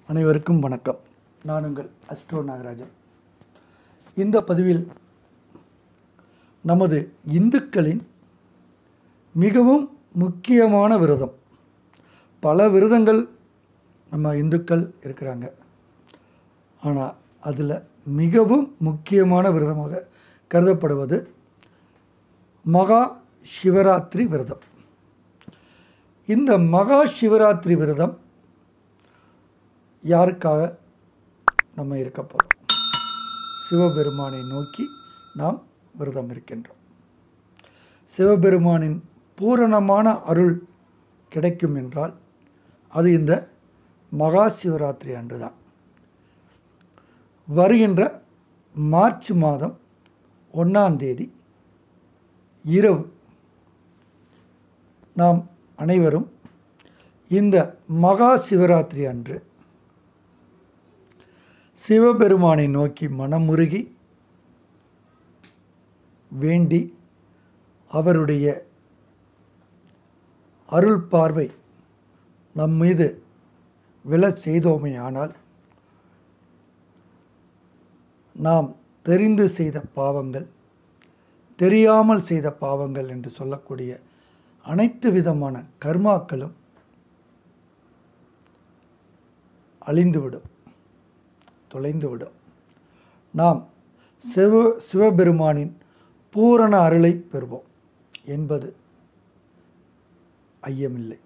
அனைவருக்கும் வணக்கம் நான் உங்கள் அஸ்ட்ரோ நாகராஜன் இந்த பதிவில் நமது இந்துக்களின் மிகவும் முக்கியமான விரதம் பல விரதங்கள் நம்ம இந்துக்கள் இருக்கிறாங்க ஆனால் அதில் மிகவும் முக்கியமான விரதமாக கருதப்படுவது மகா சிவராத்திரி விரதம் இந்த மகா சிவராத்திரி விரதம் யாருக்காக நம்ம இருக்க போகிறோம் சிவபெருமானை நோக்கி நாம் விரதம் இருக்கின்றோம் சிவபெருமானின் பூரணமான அருள் கிடைக்கும் என்றால் அது இந்த மகா சிவராத்திரி அன்று தான் வருகின்ற மார்ச் மாதம் ஒன்றாம் தேதி இரவு நாம் அனைவரும் இந்த மகா சிவராத்திரி அன்று சிவபெருமானை நோக்கி மனமுருகி வேண்டி அவருடைய அருள் பார்வை நம் மீது விழச் செய்தோமேயானால் நாம் தெரிந்து செய்த பாவங்கள் தெரியாமல் செய்த பாவங்கள் என்று சொல்லக்கூடிய அனைத்து விதமான கர்மாக்களும் அழிந்துவிடும் தொலைந்துவிடும் நாம் சிவ சிவபெருமானின் பூரண அருளை பெறுவோம் என்பது ஐயமில்லை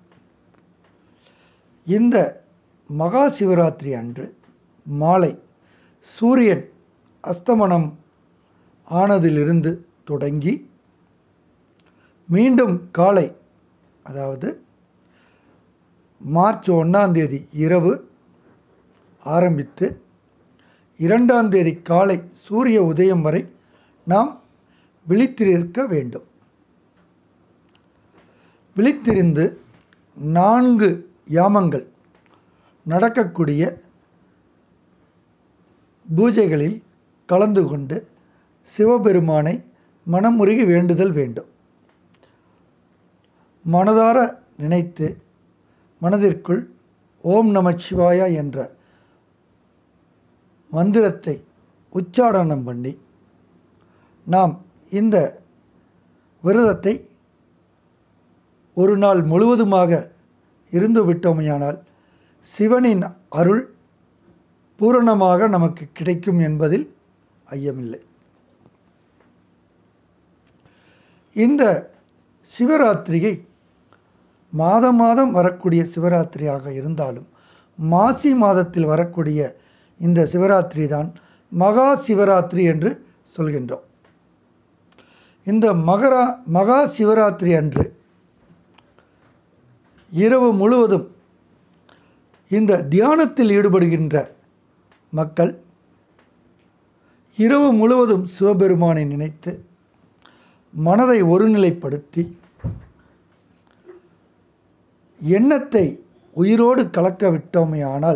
இந்த மகா சிவராத்திரி அன்று மாலை சூரியன் அஸ்தமனம் ஆனதிலிருந்து தொடங்கி மீண்டும் காலை அதாவது மார்ச் ஒன்றாம் தேதி இரவு ஆரம்பித்து இரண்டாம் தேதி காலை சூரிய உதயம் வரை நாம் விழித்திருக்க வேண்டும் விழித்திருந்து நான்கு யாமங்கள் நடக்கக்கூடிய பூஜைகளில் கலந்து கொண்டு சிவபெருமானை மனமுருகி வேண்டுதல் வேண்டும் மனதார நினைத்து மனதிற்குள் ஓம் நமச்சிவாயா என்ற மந்திரத்தை உச்சாடனம் பண்ணி நாம் இந்த விரதத்தை ஒரு நாள் முழுவதுமாக இருந்து விட்டோமையானால் சிவனின் அருள் பூரணமாக நமக்கு கிடைக்கும் என்பதில் ஐயமில்லை இந்த சிவராத்திரியை மாதம் மாதம் வரக்கூடிய சிவராத்திரியாக இருந்தாலும் மாசி மாதத்தில் வரக்கூடிய இந்த சிவராத்திரி தான் மகா சிவராத்திரி என்று சொல்கின்றோம் இந்த மகரா மகா சிவராத்திரி அன்று இரவு முழுவதும் இந்த தியானத்தில் ஈடுபடுகின்ற மக்கள் இரவு முழுவதும் சிவபெருமானை நினைத்து மனதை ஒருநிலைப்படுத்தி எண்ணத்தை உயிரோடு கலக்க விட்டோமேயானால்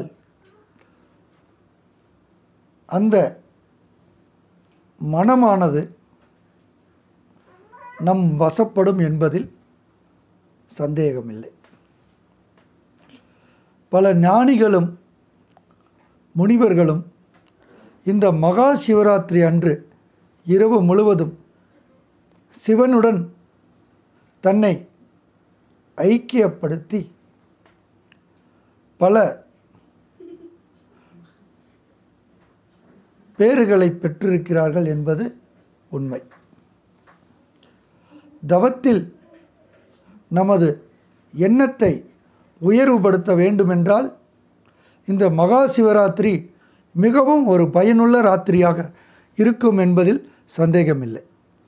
அந்த மனமானது நம் வசப்படும் என்பதில் சந்தேகமில்லை பல ஞானிகளும் முனிவர்களும் இந்த மகா சிவராத்திரி அன்று இரவு முழுவதும் சிவனுடன் தன்னை ஐக்கியப்படுத்தி பல பேறுகளை பெற்றிருக்கிறார்கள் என்பது உண்மை தவத்தில் நமது எண்ணத்தை உயர்வுபடுத்த வேண்டுமென்றால் இந்த மகா சிவராத்திரி மிகவும் ஒரு பயனுள்ள ராத்திரியாக இருக்கும் என்பதில் சந்தேகமில்லை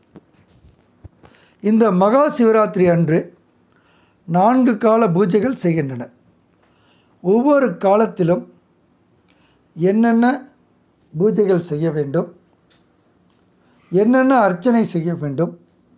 இந்த மகா சிவராத்திரி அன்று நான்கு கால பூஜைகள் செய்கின்றனர் ஒவ்வொரு காலத்திலும் என்னென்ன பூஜைகள் செய்ய வேண்டும் என்னென்ன அர்ச்சனை செய்ய வேண்டும்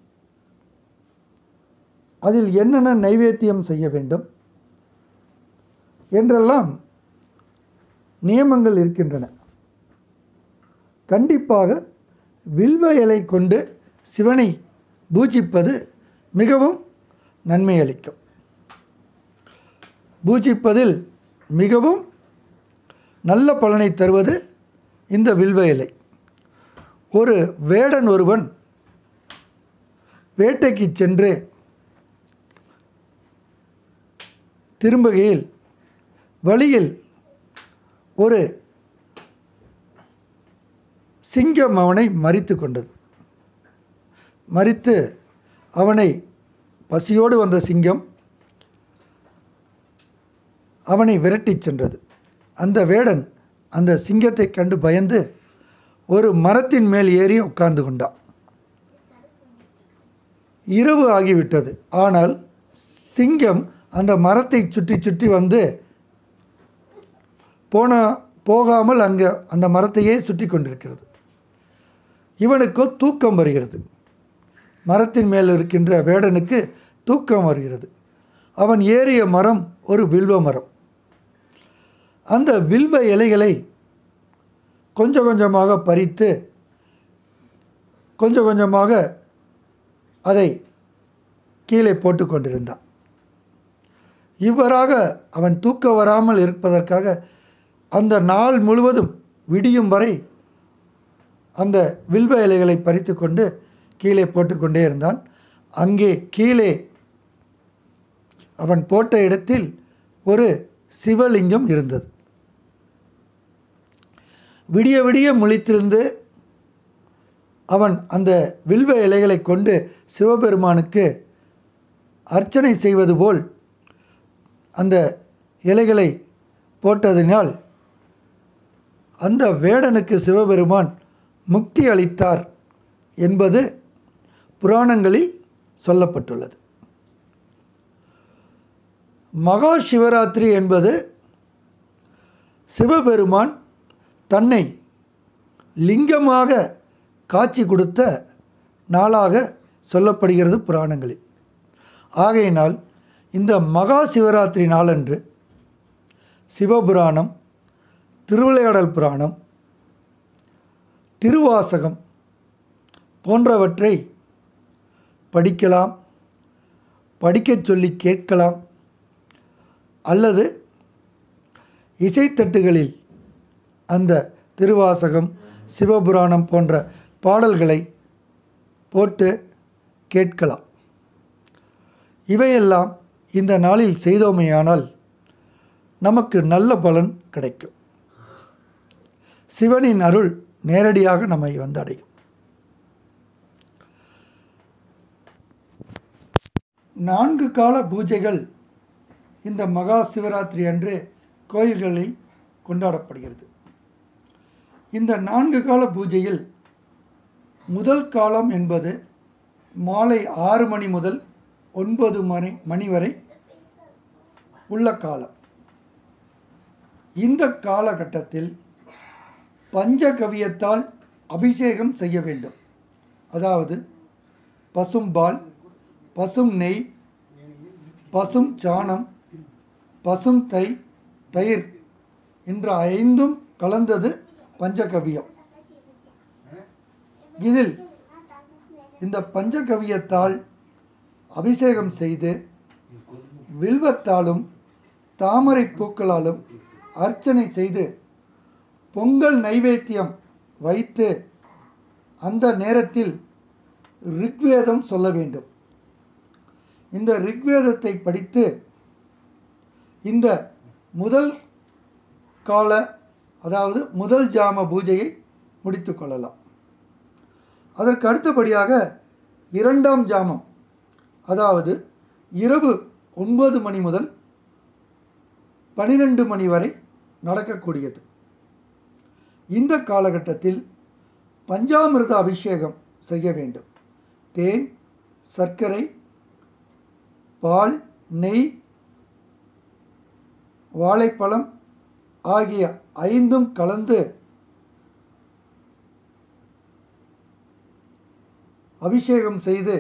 அதில் என்னென்ன நைவேத்தியம் செய்ய வேண்டும் என்றெல்லாம் நியமங்கள் இருக்கின்றன கண்டிப்பாக வில்வ இலை கொண்டு சிவனை பூஜிப்பது மிகவும் நன்மை அளிக்கும் பூஜிப்பதில் மிகவும் நல்ல பலனை தருவது இந்த வில்வ இலை ஒரு வேடன் ஒருவன் வேட்டைக்கு சென்று திரும்புகையில் வழியில் ஒரு சிங்கம் அவனை மறித்து கொண்டது மறித்து அவனை பசியோடு வந்த சிங்கம் அவனை விரட்டிச் சென்றது அந்த வேடன் அந்த சிங்கத்தை கண்டு பயந்து ஒரு மரத்தின் மேல் ஏறி உட்கார்ந்து கொண்டான் இரவு ஆகிவிட்டது ஆனால் சிங்கம் அந்த மரத்தை சுற்றி சுற்றி வந்து போன போகாமல் அங்கே அந்த மரத்தையே சுற்றி கொண்டிருக்கிறது இவனுக்கோ தூக்கம் வருகிறது மரத்தின் மேல் இருக்கின்ற வேடனுக்கு தூக்கம் வருகிறது அவன் ஏறிய மரம் ஒரு வில்வ மரம் அந்த வில்வ இலைகளை கொஞ்சம் கொஞ்சமாக பறித்து கொஞ்சம் கொஞ்சமாக அதை கீழே போட்டு கொண்டிருந்தான் இவ்வாறாக அவன் தூக்கம் வராமல் இருப்பதற்காக அந்த நாள் முழுவதும் விடியும் வரை அந்த வில்வ இலைகளை பறித்து கொண்டு கீழே போட்டுக்கொண்டே இருந்தான் அங்கே கீழே அவன் போட்ட இடத்தில் ஒரு சிவலிங்கம் இருந்தது விடிய விடிய முழித்திருந்து அவன் அந்த வில்வ இலைகளை கொண்டு சிவபெருமானுக்கு அர்ச்சனை செய்வது போல் அந்த இலைகளை போட்டதினால் அந்த வேடனுக்கு சிவபெருமான் முக்தி அளித்தார் என்பது புராணங்களில் சொல்லப்பட்டுள்ளது மகா சிவராத்திரி என்பது சிவபெருமான் தன்னை லிங்கமாக காட்சி கொடுத்த நாளாக சொல்லப்படுகிறது புராணங்களில் ஆகையினால் இந்த மகா சிவராத்திரி நாளன்று சிவபுராணம் திருவிளையாடல் புராணம் திருவாசகம் போன்றவற்றை படிக்கலாம் படிக்கச் சொல்லி கேட்கலாம் அல்லது இசைத்தட்டுகளில் அந்த திருவாசகம் சிவபுராணம் போன்ற பாடல்களை போட்டு கேட்கலாம் இவையெல்லாம் இந்த நாளில் செய்தோமேயானால் நமக்கு நல்ல பலன் கிடைக்கும் சிவனின் அருள் நேரடியாக நம்மை வந்தடையும் நான்கு கால பூஜைகள் இந்த மகா சிவராத்திரி அன்று கோயில்களில் கொண்டாடப்படுகிறது இந்த நான்கு கால பூஜையில் முதல் காலம் என்பது மாலை ஆறு மணி முதல் ஒன்பது மணி மணி வரை உள்ள காலம் இந்த காலகட்டத்தில் பஞ்சகவியத்தால் அபிஷேகம் செய்ய வேண்டும் அதாவது பசும்பால் பசும் நெய் பசும் சாணம் பசும் தை தயிர் என்ற ஐந்தும் கலந்தது பஞ்சகவியம் இதில் இந்த பஞ்சகவியத்தால் அபிஷேகம் செய்து வில்வத்தாலும் தாமரை பூக்களாலும் அர்ச்சனை செய்து பொங்கல் நைவேத்தியம் வைத்து அந்த நேரத்தில் ரிக்வேதம் சொல்ல வேண்டும் இந்த ரிக்வேதத்தை படித்து இந்த முதல் கால அதாவது முதல் ஜாம பூஜையை முடித்து கொள்ளலாம் அதற்கு அடுத்தபடியாக இரண்டாம் ஜாமம் அதாவது இரவு ஒன்பது மணி முதல் பனிரெண்டு மணி வரை நடக்கக்கூடியது இந்த காலகட்டத்தில் பஞ்சாமிர்த அபிஷேகம் செய்ய வேண்டும் தேன் சர்க்கரை பால் நெய் வாழைப்பழம் ஆகிய ஐந்தும் கலந்து அபிஷேகம் செய்து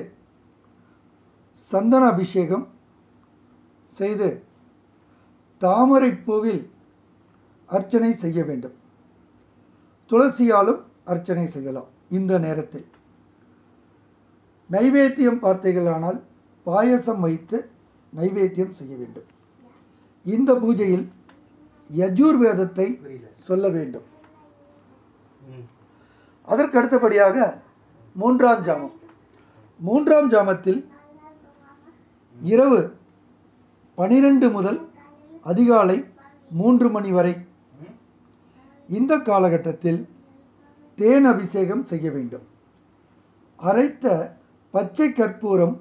சந்தன அபிஷேகம் செய்து தாமரை பூவில் அர்ச்சனை செய்ய வேண்டும் துளசியாலும் அர்ச்சனை செய்யலாம் இந்த நேரத்தில் நைவேத்தியம் பார்த்தீர்களானால் பாயசம் வைத்து நைவேத்தியம் செய்ய வேண்டும் இந்த பூஜையில் யஜுர்வேதத்தை புரியல சொல்ல வேண்டும் ம் அதற்கு அடுத்தபடியாக மூன்றாம் ஜாமம் மூன்றாம் ஜாமத்தில் இரவு பனிரெண்டு முதல் அதிகாலை மூன்று மணி வரை ம் இந்த காலகட்டத்தில் தேன் அபிஷேகம் செய்ய வேண்டும் அரைத்த பச்சை கற்பூரம்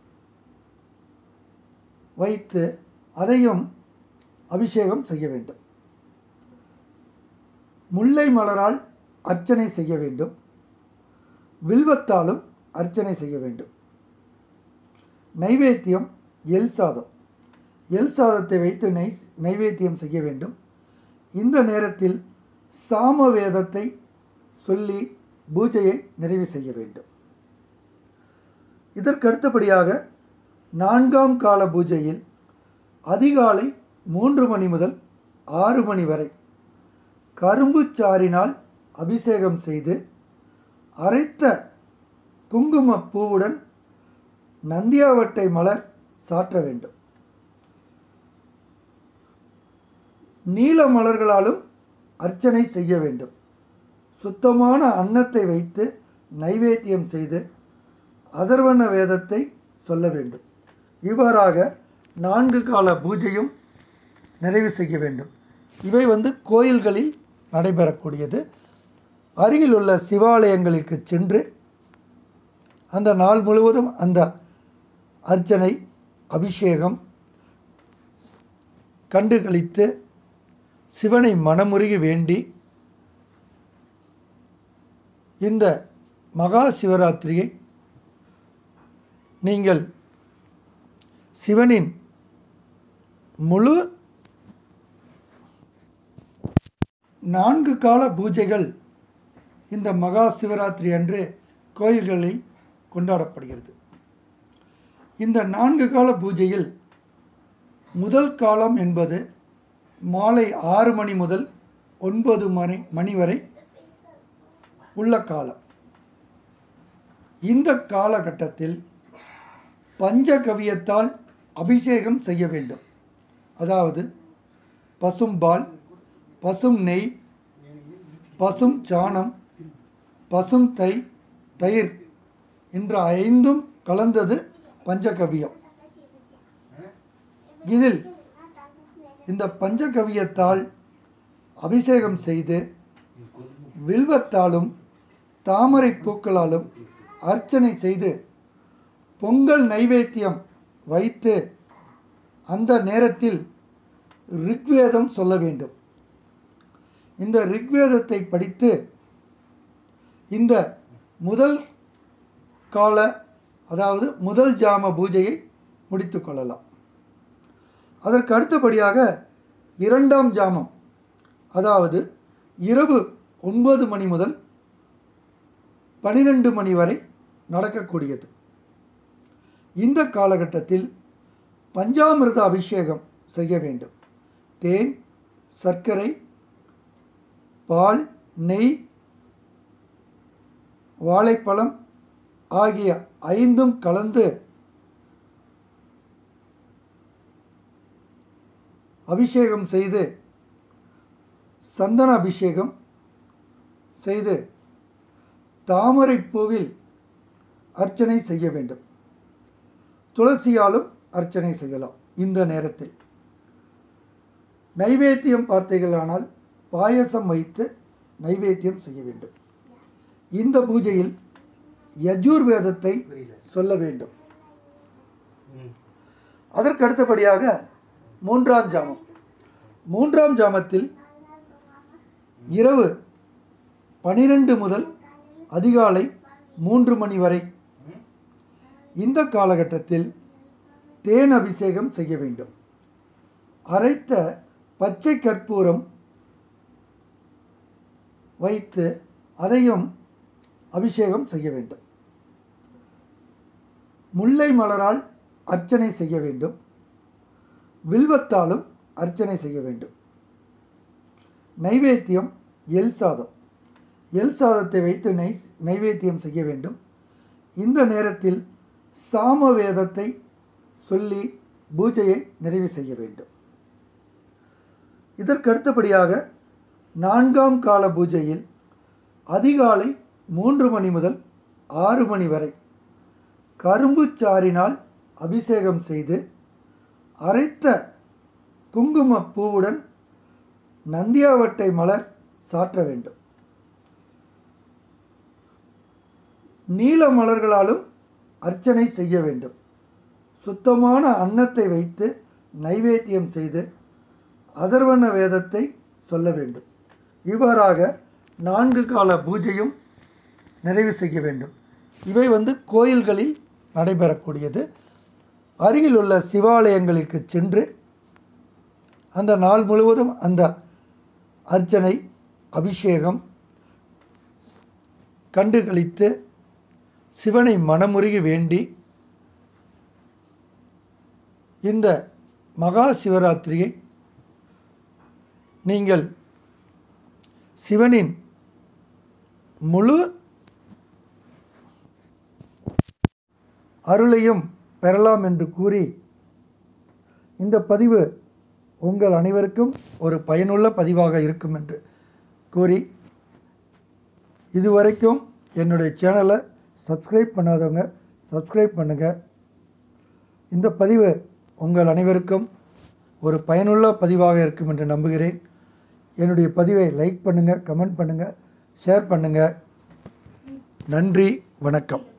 வைத்து அதையும் அபிஷேகம் செய்ய வேண்டும் முல்லை மலரால் அர்ச்சனை செய்ய வேண்டும் வில்வத்தாலும் அர்ச்சனை செய்ய வேண்டும் நைவேத்தியம் எல் சாதம் எல் சாதத்தை வைத்து நை நைவேத்தியம் செய்ய வேண்டும் இந்த நேரத்தில் சாம வேதத்தை சொல்லி பூஜையை நிறைவு செய்ய வேண்டும் இதற்கு அடுத்தபடியாக நான்காம் கால பூஜையில் அதிகாலை மூன்று மணி முதல் ஆறு மணி வரை கரும்பு சாறினால் அபிஷேகம் செய்து அரைத்த குங்கும பூவுடன் நந்தியாவட்டை மலர் சாற்ற வேண்டும் நீல மலர்களாலும் அர்ச்சனை செய்ய வேண்டும் சுத்தமான அன்னத்தை வைத்து நைவேத்தியம் செய்து அதர்வண வேதத்தை சொல்ல வேண்டும் இவ்வாறாக நான்கு கால பூஜையும் நிறைவு செய்ய வேண்டும் இவை வந்து கோயில்களில் நடைபெறக்கூடியது அருகிலுள்ள சிவாலயங்களுக்கு சென்று அந்த நாள் முழுவதும் அந்த அர்ச்சனை அபிஷேகம் கண்டு கழித்து சிவனை மனமுருகி வேண்டி இந்த மகா சிவராத்திரியை நீங்கள் சிவனின் முழு நான்கு கால பூஜைகள் இந்த மகா சிவராத்திரி அன்று கோயில்களில் கொண்டாடப்படுகிறது இந்த நான்கு கால பூஜையில் முதல் காலம் என்பது மாலை ஆறு மணி முதல் ஒன்பது மணி மணி வரை உள்ள காலம் இந்த காலகட்டத்தில் பஞ்சகவியத்தால் அபிஷேகம் செய்ய வேண்டும் அதாவது பசும்பால் பசும் நெய் பசும் சாணம் பசும் தை தயிர் என்ற ஐந்தும் கலந்தது பஞ்சகவியம் இதில் இந்த பஞ்சகவியத்தால் அபிஷேகம் செய்து வில்வத்தாலும் தாமரை பூக்களாலும் அர்ச்சனை செய்து பொங்கல் நைவேத்தியம் வைத்து அந்த நேரத்தில் ரிக்வேதம் சொல்ல வேண்டும் இந்த ரிக்வேதத்தை படித்து இந்த முதல் கால அதாவது முதல் ஜாம பூஜையை முடித்து கொள்ளலாம் அதற்கு அடுத்தபடியாக இரண்டாம் ஜாமம் அதாவது இரவு ஒன்பது மணி முதல் பனிரெண்டு மணி வரை நடக்கக்கூடியது இந்த காலகட்டத்தில் பஞ்சாமிர்த அபிஷேகம் செய்ய வேண்டும் தேன் சர்க்கரை பால் நெய் வாழைப்பழம் ஆகிய ஐந்தும் கலந்து அபிஷேகம் செய்து சந்தன அபிஷேகம் செய்து தாமரை பூவில் அர்ச்சனை செய்ய வேண்டும் துளசியாலும் அர்ச்சனை செய்யலாம் இந்த நேரத்தில் நைவேத்தியம் பார்த்தீர்களானால் பாயசம் வைத்து நைவேத்தியம் செய்ய வேண்டும் இந்த பூஜையில் யஜூர் வேதத்தை புரியல சொல்ல வேண்டும் ம் அதற்கு அடுத்தபடியாக மூன்றாம் ஜாமம் மூன்றாம் ஜாமத்தில் இரவு பனிரெண்டு முதல் அதிகாலை மூன்று மணி வரை ம் இந்த காலகட்டத்தில் தேன் அபிஷேகம் செய்ய வேண்டும் அரைத்த பச்சை கற்பூரம் வைத்து அதையும் அபிஷேகம் செய்ய வேண்டும் முல்லை மலரால் அர்ச்சனை செய்ய வேண்டும் வில்வத்தாலும் அர்ச்சனை செய்ய வேண்டும் நைவேத்தியம் எல் சாதம் எல் சாதத்தை வைத்து நை நைவேத்தியம் செய்ய வேண்டும் இந்த நேரத்தில் சாம வேதத்தை சொல்லி பூஜையை நிறைவு செய்ய வேண்டும் இதற்கு அடுத்தபடியாக நான்காம் கால பூஜையில் அதிகாலை மூன்று மணி முதல் ஆறு மணி வரை கரும்புச் சாறினால் அபிஷேகம் செய்து அரைத்த குங்கும பூவுடன் நந்தியாவட்டை மலர் சாற்ற வேண்டும் நீல மலர்களாலும் அர்ச்சனை செய்ய வேண்டும் சுத்தமான அன்னத்தை வைத்து நைவேத்தியம் செய்து அதர்வண வேதத்தை சொல்ல வேண்டும் இவ்வாறாக நான்கு கால பூஜையும் நிறைவு செய்ய வேண்டும் இவை வந்து கோயில்களில் நடைபெறக்கூடியது அருகில் உள்ள சிவாலயங்களுக்கு சென்று அந்த நாள் முழுவதும் அந்த அர்ச்சனை அபிஷேகம் கண்டு கழித்து சிவனை மனமுருகி வேண்டி இந்த மகா சிவராத்திரியை நீங்கள் சிவனின் முழு அருளையும் பெறலாம் என்று கூறி இந்த பதிவு உங்கள் அனைவருக்கும் ஒரு பயனுள்ள பதிவாக இருக்கும் என்று கூறி இதுவரைக்கும் என்னுடைய சேனலை சப்ஸ்கிரைப் பண்ணாதவங்க சப்ஸ்கிரைப் பண்ணுங்கள் இந்த பதிவு உங்கள் அனைவருக்கும் ஒரு பயனுள்ள பதிவாக இருக்கும் என்று நம்புகிறேன் என்னுடைய பதிவை லைக் பண்ணுங்கள் கமெண்ட் பண்ணுங்கள் ஷேர் பண்ணுங்கள் நன்றி வணக்கம்